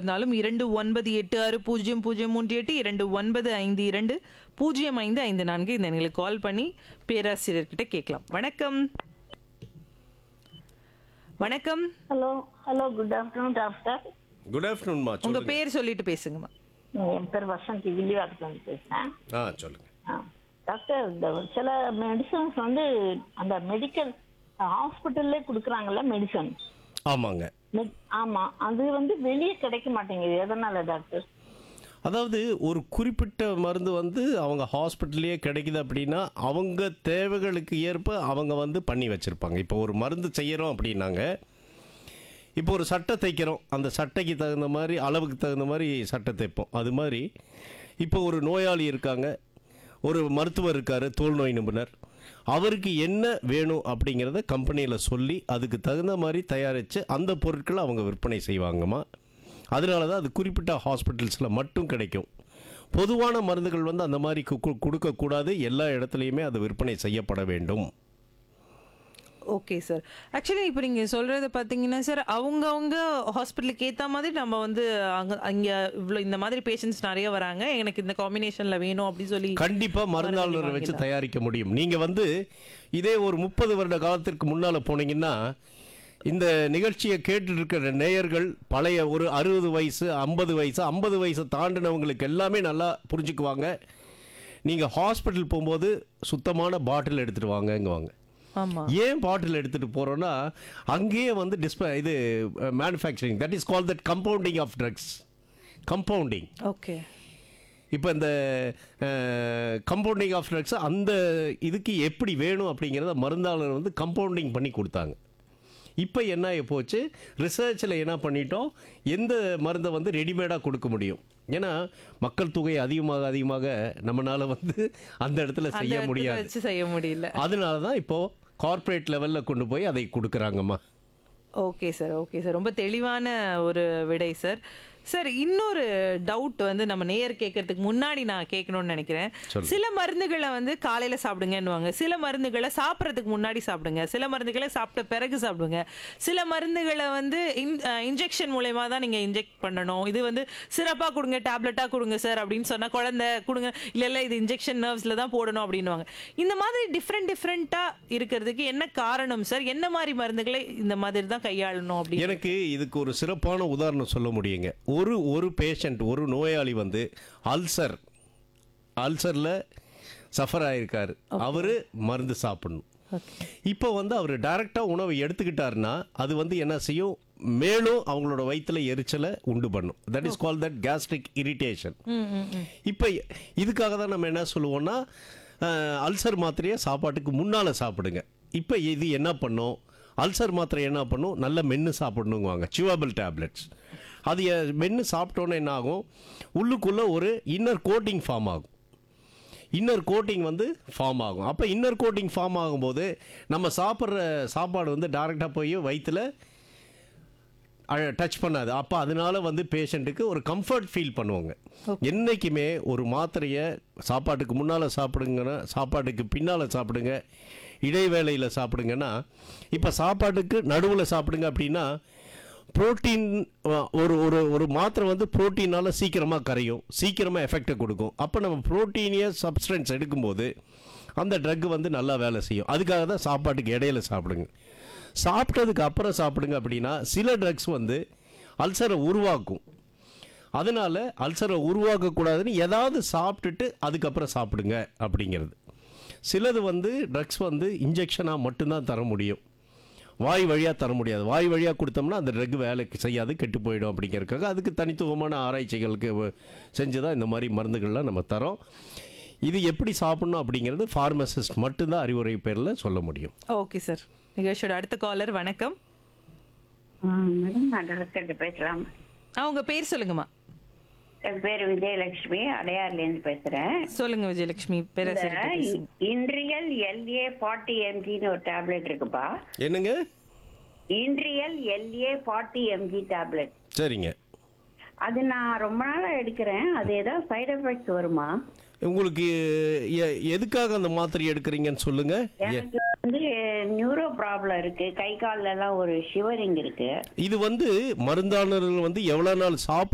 இருந்தாலும் இரண்டு ஒன்பது எட்டு ஆறு பூஜ்ஜியம் பூஜ்ஜியம் மூன்று எட்டு இரண்டு ஒன்பது ஐந்து இரண்டு பூஜ்ஜியம் ஐந்து ஐந்து நான்கு இந்த எங்களுக்கு கால் பண்ணி பேராசிரியர்கிட்ட கேட்கலாம் வணக்கம் வணக்கம் hello hello good afternoon doctor good ஆஃப்டர்நூன்மா உங்க சொல்லுங்க பேர் சொல்லிட்டு பேசுங்கம்மா என் பேர் வசந்தி வில்லிவாக்கத்துலேருந்து பேசுகிறேன் ஆ சொல்லுங்க ஆ. டாக்டர் இந்த சில மெடிசன்ஸ் வந்து அந்த மெடிக்கல் ஹாஸ்பிட்டல்லே கொடுக்குறாங்கல்ல மெடிசன் ஆமாங்க ஆமாம் அது வந்து வெளியே கிடைக்க மாட்டேங்குது எதனால டாக்டர் அதாவது ஒரு குறிப்பிட்ட மருந்து வந்து அவங்க ஹாஸ்பிட்டல்லையே கிடைக்குது அப்படின்னா அவங்க தேவைகளுக்கு ஏற்ப அவங்க வந்து பண்ணி வச்சுருப்பாங்க இப்போ ஒரு மருந்து செய்கிறோம் அப்படின்னாங்க இப்போ ஒரு சட்டை தைக்கிறோம் அந்த சட்டைக்கு தகுந்த மாதிரி அளவுக்கு தகுந்த மாதிரி சட்டை தைப்போம் அது மாதிரி இப்போ ஒரு நோயாளி இருக்காங்க ஒரு மருத்துவர் இருக்கார் தோல் நோய் நிபுணர் அவருக்கு என்ன வேணும் அப்படிங்கிறத கம்பெனியில் சொல்லி அதுக்கு தகுந்த மாதிரி தயாரித்து அந்த பொருட்களை அவங்க விற்பனை செய்வாங்கம்மா அதனால தான் அது குறிப்பிட்ட ஹாஸ்பிட்டல்ஸில் மட்டும் கிடைக்கும் பொதுவான மருந்துகள் வந்து அந்த மாதிரி கு- கு- கொடுக்கக்கூடாது எல்லா இடத்துலையுமே அது விற்பனை செய்யப்பட வேண்டும் ஓகே சார் ஆக்சுவலி இப்போ நீங்கள் சொல்கிறது பார்த்தீங்கன்னா சார் அவங்கவுங்க ஹாஸ்பிட்டலுக்கு ஏற்ற மாதிரி நம்ம வந்து அங்கே அங்கே இவ்வளோ இந்த மாதிரி பேஷண்ட்ஸ் நிறைய வராங்க எனக்கு இந்த காம்பினேஷனில் வேணும் அப்படின்னு சொல்லி கண்டிப்பாக மருந்தாளரை வச்சு தயாரிக்க முடியும் நீங்கள் வந்து இதே ஒரு முப்பது வருட காலத்திற்கு முன்னால் போனீங்கன்னா இந்த நிகழ்ச்சியை கேட்டுட்டு இருக்கிற நேயர்கள் பழைய ஒரு அறுபது வயசு ஐம்பது வயசு ஐம்பது வயசு தாண்டினவங்களுக்கு எல்லாமே நல்லா புரிஞ்சுக்குவாங்க நீங்கள் ஹாஸ்பிட்டல் போகும்போது சுத்தமான பாட்டில் எடுத்துகிட்டு வாங்கங்குவாங்க ஆமாம் ஏன் பாட்டில் எடுத்துகிட்டு போகிறோன்னா அங்கேயே வந்து டிஸ்ப இது manufacturing that is call that compounding of drugs compounding okay இப்போ இந்த கம்பவுண்டிங் ஆஃப் ட்ரக்ஸ் அந்த இதுக்கு எப்படி வேணும் அப்படிங்கிறத மருந்தாளர் வந்து கம்பவுண்டிங் பண்ணி கொடுத்தாங்க இப்போ என்ன ஆகி போச்சு ரிசர்ச்சில் என்ன பண்ணிட்டோம் எந்த மருந்தை வந்து ரெடிமேடாக கொடுக்க முடியும் ஏன்னா மக்கள் தொகை அதிகமாக அதிகமாக நம்மளால வந்து அந்த இடத்துல அந்த செய்ய இடத்துல முடியாது வச்சு செய்ய முடியல அதனால தான் இப்போது கார்ப்பரேட் லெவலில் கொண்டு போய் அதை கொடுக்குறாங்கம்மா ஓகே சார் ஓகே சார் ரொம்ப தெளிவான ஒரு விடை சார் சார் இன்னொரு டவுட் வந்து நம்ம நேயர் கேட்கறதுக்கு முன்னாடி நான் கேட்கணும்னு நினைக்கிறேன் சொல்லுங்க. சில மருந்துகளை வந்து காலையில சாப்பிடுங்கன்னுவாங்க சில மருந்துகளை சாப்பிட்றதுக்கு முன்னாடி சாப்பிடுங்க சில மருந்துகளை சாப்பிட்ட பிறகு சாப்பிடுங்க சில மருந்துகளை வந்து இன்ஜெக்ஷன் மூலயமா தான் நீங்க இன்ஜெக்ட் பண்ணணும் இது வந்து சிறப்பா கொடுங்க டேப்லெட்டா கொடுங்க சார் அப்படின்னு சொன்னா குழந்தை கொடுங்க இல்ல இல்ல இது இன்ஜெக்ஷன் நர்வ்ஸ்ல தான் போடணும் அப்படின்னுவாங்க இந்த மாதிரி டிஃப்ரெண்ட் டிஃப்ரெண்டா இருக்கிறதுக்கு என்ன காரணம் சார் என்ன மாதிரி மருந்துகளை இந்த மாதிரி தான் கையாளணும் அப்படின்னு எனக்கு இதுக்கு ஒரு சிறப்பான உதாரணம் சொல்ல முடியுங்க ஒரு ஒரு பேஷண்ட் ஒரு நோயாளி வந்து அல்சர் அல்சரில் சஃபர் ஆயிருக்காரு அவர் மருந்து சாப்பிடணும் இப்போ வந்து அவர் டைரெக்டாக உணவை எடுத்துக்கிட்டாருன்னா அது வந்து என்ன செய்யும் மேலும் அவங்களோட வயிற்றுல எரிச்சலை உண்டு பண்ணும் that is call that gastric irritation இப்போ இதுக்காக தான் நம்ம என்ன சொல்லுவோம்னா அஹ், அல்சர் மாத்திரையை சாப்பாட்டுக்கு முன்னால் சாப்பிடுங்க இப்போ இது என்ன பண்ணும் அல்சர் மாத்திரை என்ன பண்ணும் நல்ல மென்று சாப்பிடணுங்குவாங்க சியூவபிள் டேப்லெட்ஸ் அது எ- மென்று சாப்பிட்டோன்னே என்ன ஆகும் உள்ளுக்குள்ளே ஒரு இன்னர் கோட்டிங் ஃபார்ம் ஆகும் இன்னர் கோட்டிங் வந்து ஃபார்ம் ஆகும் அப்போ இன்னர் கோட்டிங் ஃபார்ம் ஆகும்போது நம்ம சாப்பிட்ற சாப்பாடு வந்து டைரெக்டாக போய் வயிற்றுல டச் பண்ணாது அப்போ அதனால வந்து பேஷண்ட்டுக்கு ஒரு கம்ஃபர்ட் ஃபீல் பண்ணுவாங்க என்றைக்குமே ஒரு மாத்திரையை சாப்பாட்டுக்கு முன்னால் சாப்பிடுங்கன்னா சாப்பாட்டுக்கு பின்னால் சாப்பிடுங்க இடைவேளையில் சாப்பிடுங்கன்னா இப்போ சாப்பாட்டுக்கு நடுவில் சாப்பிடுங்க அப்படின்னா புரோட்டீன் ஒரு ஒரு ஒரு மாத்திரை வந்து புரோட்டீனால் சீக்கிரமாக கரையும் சீக்கிரமாக எஃபெக்டை கொடுக்கும் அப்போ நம்ம புரோட்டீனிய சப்ஸ்டன்ஸ் எடுக்கும்போது அந்த ட்ரக் வந்து நல்லா வேலை செய்யும் அதுக்காக தான் சாப்பாட்டுக்கு இடையில சாப்பிடுங்க சாப்பிட்டதுக்கு அப்புறம் சாப்பிடுங்க அப்படின்னா சில ட்ரக்ஸ் வந்து அல்சரை உருவாக்கும் அதனால அல்சரை உருவாக்கக்கூடாதுன்னு ஏதாவது சாப்பிட்டுட்டு அதுக்கப்புறம் சாப்பிடுங்க அப்படிங்கிறது சிலது வந்து ட்ரக்ஸ் வந்து இன்ஜெக்ஷனாக மட்டும்தான் தர முடியும் வாய் வழியாக தர முடியாது வாய் வழியாக கொடுத்தோம்னா அந்த ட்ரக் வேலைக்கு செய்யாது கெட்டு போயிடும் அப்படிங்கிறதுக்காக அதுக்கு தனித்துவமான ஆராய்ச்சிகளுக்கு வ- செஞ்சு தான் இந்த மாதிரி மருந்துகள்லாம் நம்ம தரோம் இது எப்படி சாப்பிடணும் அப்படிங்கிறது ஃபார்மசிஸ்ட் மட்டும்தான் அறிவுரை பேரில் சொல்ல முடியும் ஓகே சார் நிகழ்ச்சியோட அடுத்த காலர் வணக்கம் மேடம் நான் டாக்டர்கிட்ட பேசலாம் ஆ உங்க பேர் சொல்லுங்கம்மா என் பேர் விஜயலட்சுமி அடையார்லேருந்து பேசுறேன் சொல்லுங்க விஜயலட்சுமி பேராசிரியர் இந்த பேசுங்க. இன்ட்ரியல் எல்ஏ ஃபார்ட்டி எம்ஜின்னு ஒரு டேப்லெட் இருக்குப்பா என்னங்க இன்ட்ரியல் எல்ஏ ஃபார்ட்டி எம்ஜி டேப்லெட் சரிங்க அது நான் ரொம்ப நாளா எடுக்கிறேன் அது ஏதாவது சைடு எஃபெக்ட்ஸ் வருமா உங்களுக்கு எ- எதுக்காக அந்த மாத்திரை எடுக்கிறீங்கன்னு சொல்லுங்க எ- எனக்கு வந்து நியூரோ ப்ராப்ளம் இருக்கு கை கால்ல எல்லாம் ஒரு ஷிவரிங் இருக்கு இது வந்து மருந்தாளர்கள் வந்து எவ்வளோ நாள் சாப்பிட